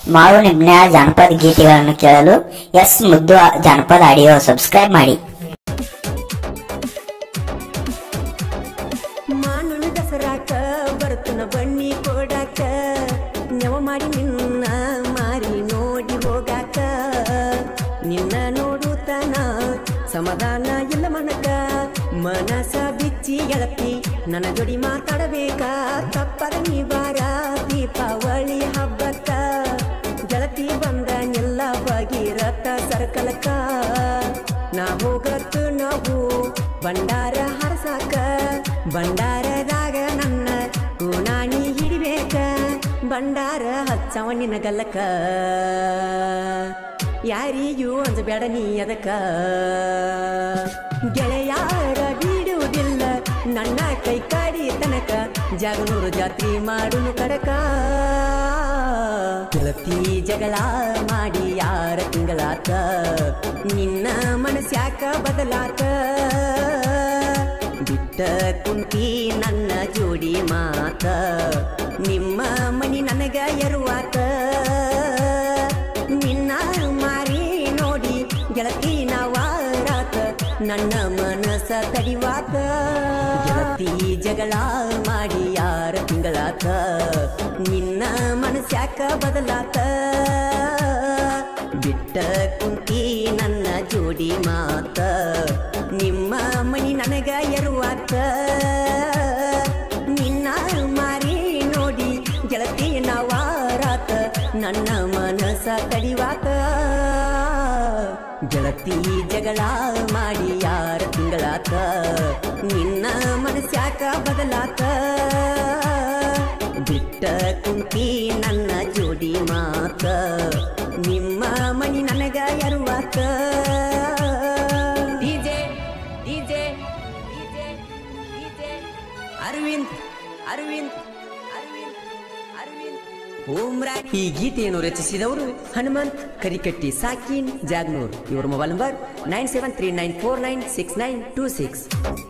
ಮಾಳು ನಿಮ್ನ ಜಾನಪದ ಗೀತೆಗಳನ್ನು ಕೇಳಲು ಎಸ್ ಮುದ್ದು ಜಾನಪದ ಆಡಿಯೋ ಸಬ್ಸ್ಕ್ರೈಬ್ ಮಾಡಿ ಮಾನುನ ದಸರಾಕ ಬರ್ತನ ಬನ್ನಿ ಕೊಡಾಕ ನೆವ ಮಾಡಿ ನಿನ್ನ ಮಾರಿ ನೋಡಿ ಹೋಗಾಕ ನಿನ್ನ ನೋಡುತ್ತಾನ ಸಮಾಧಾನ ಇಲ್ಲ ಮನಕ ಮನಸ ಬಿಚ್ಚಿ ಗೆಳತಿ ನನ್ನ ಜೋಡಿ ಮಾತಾಡಬೇಕ ತಪ್ಪದ ನೀ ಬಾರ ದೀಪಾವಳಿ ಹಬ್ಬಕ್ಕ ಗೆಳತಿ ಬಂದ ನಿಲ್ಲ ಭಗೀರಥ ಸರ್ಕಲಕ್ಕ ನಾ ಹೋಗತ್ತು ನಾವು ಬಂಡಾರ ಹರಸಾಕ ಬಂಡಾರದಾಗ ನನ್ನ ಗುಣಾಣಿ ಹಿಡಿಬೇಕ ಬಂಡಾರ ಹಚ್ಚವ ನಿನಗಲ್ಲಕ ಯಾರಿಗೂ ಅಂಜಬೇಡ ನೀ ಅದಕ್ಕ ಗೆಳೆಯಾರ ಬಿಡುವುದಿಲ್ಲ ನನ್ನ ಕೈ ಕಾಡಿ ತನಕ ಜಾಗನೂರು ಜಾತ್ರೆ ಮಾಡುನು ಕಡಕ ಗೆಳತಿ ಜಗಳ ಮಾಡಿ ಯಾರ ತಿಂಗಳಾತ ನಿನ್ನ ಮನಸ್ಯಾಕ ಬದಲಾತ ಬಿಟ್ಟ ಕುಂತಿ ನನ್ನ ಜೋಡಿ ಮಾತ ನಿಮ್ಮ ಮನಿ ನನಗ ಎರುವಾತ ನಿನ್ನ ಮಾರಿ ನೋಡಿ ಗೆಳತಿ ನಾವಾರಾತ ನನ್ನ ಮನಸ ತಡಿವಾತ ಗೆಳತಿ ಜಗಳ ಮಾಡಿ ಯಾರ ತಿಂಗಳಾತ ನಿನ್ನ ಮನಸ್ಯಾಕ ಬದಲಾತ ಬಿಟ್ಟ ಕುಂತಿ ನನ್ನ ಜೋಡಿ ಮಾತ ನಿಮ್ಮ ಮನಿ ನನಗ ಎರುವಾತ ನಿನ್ನ ಮಾರಿ ನೋಡಿ ಗೆಳತಿ ನಾವಾರಾತ ನನ್ನ ಮನಸ ತಡಿವಾತ ಗೆಳತಿ ಜಗಳ ಮಾಡಿ ಯಾರ ತಿಂಗಳಾತ ನಿನ್ನ ಮನಸ್ಯಾಕ ಬದಲಾತ ಬಿಟ್ಟ ಕುಂತಿ ನನ್ನ ಜೋಡಿ ಮಾತ ನಿಮ್ಮ ಮನಿ ನನಗ ಎರುವಾತ DJ DJ DJ DJ Aravind Aravind Aravind Aravind ಓಮ್ರಾ ಈ ಗೀತೆಯನ್ನು ರಚಿಸಿದವರು ಹನುಮಂತ್ ಕರಿಕಟ್ಟಿ ಸಾಕಿನ್ ಜಾಗ್ನೂರ್ ಇವರ mobile number nine seven three nine four nine six nine two six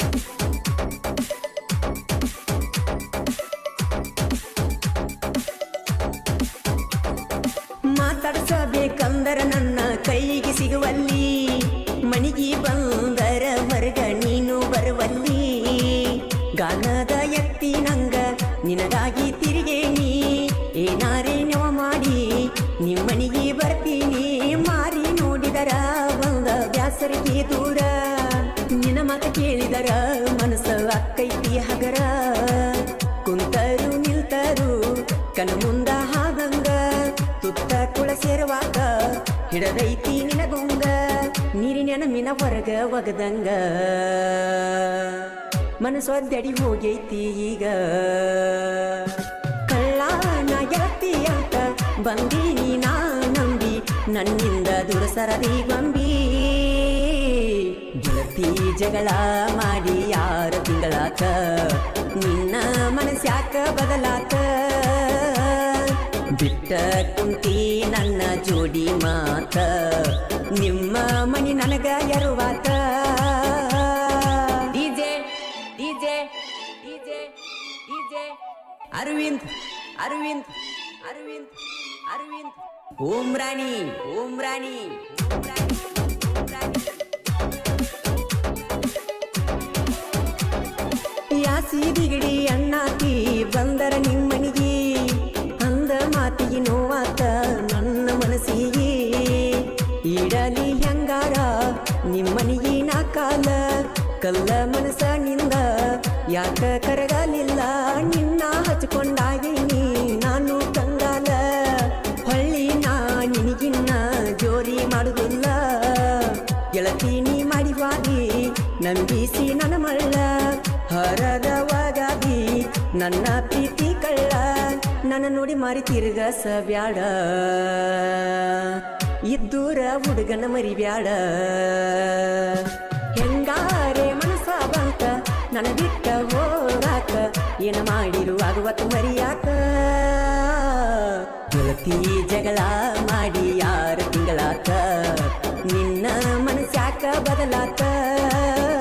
ಮಾತಾಡಿಸಬೇಕಂದರ ನನ್ನ ಕೈಗೆ ಸಿಗುವಲ್ಲಿ ಮಣಿಗೆ ಬಂದರ ಹೊರಗ ನೀನು ಬರುವಲ್ಲಿ ಗಾನದ ಎತ್ತಿ ನಂಗ ನಿನಗಾಗಿ ತಿರುಗೇನಿ ಏನಾರೇ ನೆವ ಮಾಡಿ ನಿಮ್ಮನಿಗೆ ಬರ್ತೀನಿ ಮಾರಿ ನೋಡಿದರ ಬಂದ ಬ್ಯಾಸರಿಗೆ ದೂರ ನಿನ್ನ ಮಾತ ಕೇಳಿದರ ಮನಸ್ಸ ಅಕ್ಕೈತಿ ಹಗರ ಕುಂತರು ನಿಲ್ತರು ಕಣ ಮುಂದ ಹಾದಂಗ ತುತ್ತ ಕುಳ ಸೇರುವಾಗ ಹಿಡದೈತಿ ನಿನಗೊಂಗ ನೀರಿನ ಮಿನ ಹೊರಗ ಒಗದಂಗ ಮನಸ್ಸೊದ್ದಡಿ ಹೋಗೈತಿ ಈಗ ಕಳ್ಳಾನ ಗೆಳತಿ ಅಂತ ಬಂದೀನಿ ನಾ ನಂಬಿ ನನ್ನಿಂದ ದೂರ ಸರದಿ ಗೊಂಬಿ ಗೆಳತಿ ಜಗಳ ಮಾಡಿ ಯಾರ ತಿಂಗಳಾತ ನಿನ್ನ ಮನಸ್ಯಾಕ ಬದಲಾತ ಬಿಟ್ಟ ಕುಂತಿ ನನ್ನ ಜೋಡಿ ಮಾತ ನಿಮ್ಮ ಮನಿ ನನಗ ಎರುವಾತ DJ DJ DJ DJ Aravind Aravind Aravind Aravind Om Rani Om Rani Om Rani Om Rani ಯಾಸಿ ದಿಗಡಿ ಅಣ್ಣಾತಿ ಬಂದರ ನಿಮ್ಮನಿಗೆ ಅಂದ ಮಾತಿಗೆ ನೋವಾತ ನನ್ನ ಮನಸ್ಸಿಗೆ ಇಡಲಿ ಹೆಂಗಾರ ನಿಮ್ಮನಿಗೆ ನಾ ಕಾಲ ಕಲ್ಲ ಮನಸ್ಸನಿಂದ ಯಾಕ ಕರಗಲಿಲ್ಲ ನಿನ್ನ ಹಚ್ಕೊಂಡಾಗಿನಿ ನಾನು ಕಂಗಾಲ ಹೊಳ್ಳಿ ನಾ ನಿನಗಿನ್ನ ಜೋರಿ ಮಾಡುದಿಲ್ಲ ಗೆಳತಿ ನೀ ಮಾಡಿವಾದಿ ನಂಬಿಸಿ ನನ್ನ ಮಳ್ಳ ಹರದವಾಗಾದಿ ನನ್ನ ಪ್ರೀತಿ ಕಳ್ಳ ನನ್ನ ನೋಡಿ ಮಾರಿ ತಿರುಗಸ ಬ್ಯಾಡ ಇದ್ದೂರ ಹುಡುಗನ ಮರಿಬ್ಯಾಡ ಹೆಂಗಾರೆ ಮನಸ ಬಂತ ನನ್ನ ಬಿಟ್ಟ ಹೋಗಾಕ ಏನ ಮಾಡಿರುವಾಗುವತ್ತು ಮರಿಯಾಕ ಗೆಳತಿ ಜಗಳ ಮಾಡಿ ಯಾರ ತಿಂಗಳಾತ ನಿನ್ನ ಮನಸ್ಯಾಕ ಬದಲಾತ